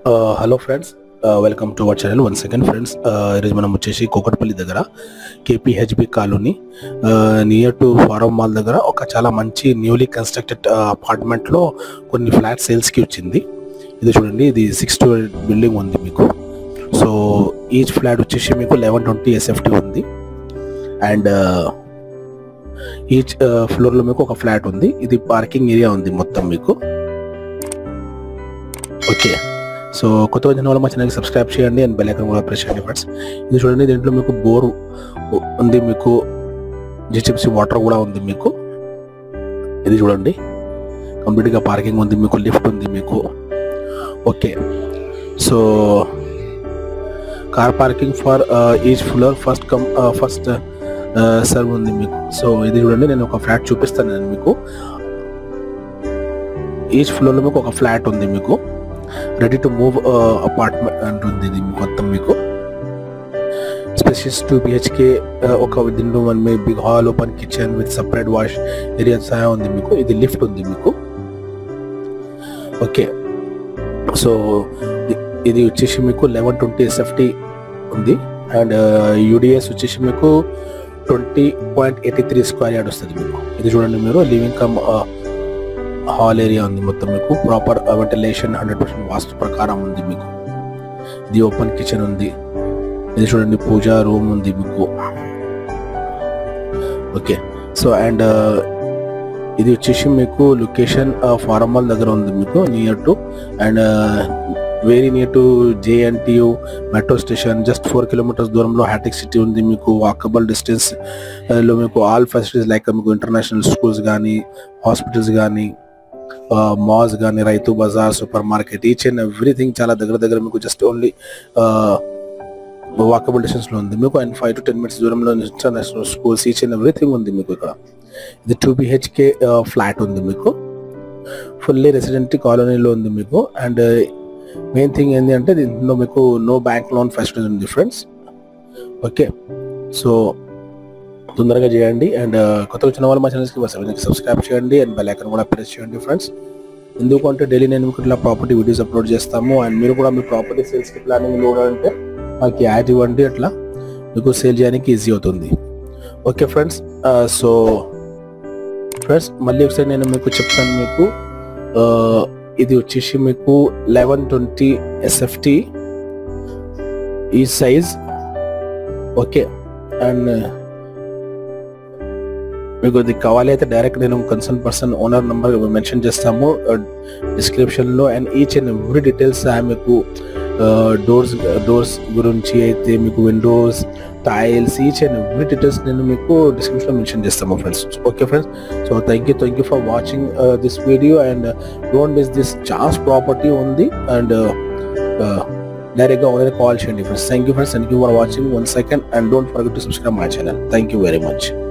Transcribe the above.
hello friends welcome to our channel one second friends ఈరోజు మనం వచ్చేసి కోకట్పల్లి దగ్గర KPHB colony near to Forum mall దగ్గర ఒక చాలా మంచి న్యూలీ కన్స్ట్రక్టెడ్ అపార్ట్మెంట్లో కొన్ని ఫ్లాట్ సేల్స్కి వచ్చింది ఇది చూడండి ఇది సిక్స్ టు బిల్డింగ్ ఉంది మీకు సో ఈచ్ ఫ్లాట్ వచ్చేసి మీకు లెవెన్ ట్వంటీ ఎస్ఎఫ్టీ ఉంది అండ్ ఈచ్ ఫ్లోర్లో మీకు ఒక ఫ్లాట్ ఉంది ఇది పార్కింగ్ ఏరియా ఉంది మొత్తం మీకు ఓకే సో కొత్త వచ్చిన వాళ్ళు మా ఛానల్కి సబ్స్క్రైబ్ చేయండి అండ్ బెల్ ఐకాన్ కూడా ప్రెస్ చేయండి ఫ్రెండ్స్ ఇది చూడండి దీంట్లో మీకు బోర్ ఉంది మీకు జిచిప్సి వాటర్ కూడా ఉంది మీకు ఇది చూడండి కంప్లీట్గా పార్కింగ్ ఉంది మీకు లిఫ్ట్ ఉంది మీకు okay so car parking for each floor first come first serve ఉంది మీకు సో ఇది చూడండి నేను ఒక ఫ్లాట్ చూపిస్తాను నేను మీకు ఈచ్ ఫ్లోర్లో మీకు ఒక ఫ్లాట్ ఉంది మీకు రెడీ టు మూవ్ అపార్ట్మెంట్ ఉంది ఇది మొత్తం మీకు స్పెషియస్ టూ బిహెచ్కే ఒక దీంట్లో వన్ మీ big hall open kitchen with separate wash area సహా ఉంది మీకు ఇది లిఫ్ట్ ఉంది మీకు ఓకే సో ఇది వచ్చేసి మీకు లెవెన్ ట్వంటీ ఎస్ఎఫ్టీ ఉంది అండ్ యూడిఎస్ వచ్చేసి మీకు twenty point eighty three square yard వస్తుంది మీకు ఇది చూడండి మీరు లివింగ్ కమ్ హాల్ ఏరియా ఉంది మొత్తం మీకు proper ventilation hundred percent vastu ప్రకారం ఉంది మీకు ఇది ఓపెన్ కిచెన్ ఉంది ఇది చూడండి పూజా రూమ్ ఉంది మీకు ఓకే సో అండ్ ఇది వచ్చేసి మీకు లొకేషన్ ఫార్మల్ దగ్గర ఉంది మీకు near to and very near to JNTU metro station just four kilometers దూరంలో హ్యాటిక్ సిటీ ఉంది మీకు వాకబుల్ డిస్టెన్స్ లో మీకు ఆల్ ఫెసిలిటీస్ లైక్ మీకు ఇంటర్నేషనల్ స్కూల్స్ కానీ హాస్పిటల్స్ కానీ మాల్స్ కానీ Rythu Bazar super market each and everything చాలా దగ్గర దగ్గర మీకు జస్ట్ ఓన్లీ వాకబుల్ డిస్టెన్స్ లో ఉంది మీకు and five to ten minutes దూరంలో international schools each and everything ఉంది మీకు ఇక్కడ ఇది టూ బిహెచ్కే ఫ్లాట్ ఉంది మీకు ఫుల్లీ రెసిడెంట్ కాలనీలో ఉంది మీకు అండ్ మెయిన్ థింగ్ ఏంటి అంటే దీంట్లో మీకు నో బ్యాంక్ లోన్ ఫెసిలిటీస్ ఉంది ఫ్రెండ్స్ ఓకే సో తొందరగా చేయండి అండ్ కొత్త వచ్చిన వాళ్ళు మా ఛానల్స్కి సబ్స్క్రైబ్ చేయండి అండ్ బెల్ ఐకన్ కూడా ప్రెస్ చేయండి ఫ్రెండ్స్ ఎందుకంటే డైలీ నేను మీకు ఇట్లా ప్రాపర్టీ వీడియోస్ అప్లోడ్ చేస్తాము అండ్ మీరు కూడా మీ ప్రాపర్టీ సేల్స్కి ప్లానింగ్ అంటే మాకు యాడ్ ఇవ్వండి అట్లా మీకు సేల్ చేయడానికి ఈజీ అవుతుంది ఓకే ఫ్రెండ్స్ సో ఫ్రెండ్స్ మళ్ళీ ఒకసారి నేను మీకు చెప్తాను మీకు ఇది వచ్చేసి మీకు లెవెన్ ట్వంటీ ఎస్ఎఫ్టీ ఈ సైజ్ ఓకే అండ్ మీకు ఇది కావాలి అయితే డైరెక్ట్ నేను concern person owner number mention చేస్తాము డిస్క్రిప్షన్లో and each and every details మీకు డోర్స్ డోర్స్ గురించి అయితే మీకు windows tiles each and every details నేను మీకు డిస్క్రిప్షన్లో మెన్షన్ చేస్తాము friends okay friends so thank you thank you for watching this video and don't miss this chance property ఉంది and డైరెక్ట్గా ఓనర్ కాల్ చేయండి friends thank you friends thank you for watching one second and don't forget to subscribe my channel thank you very much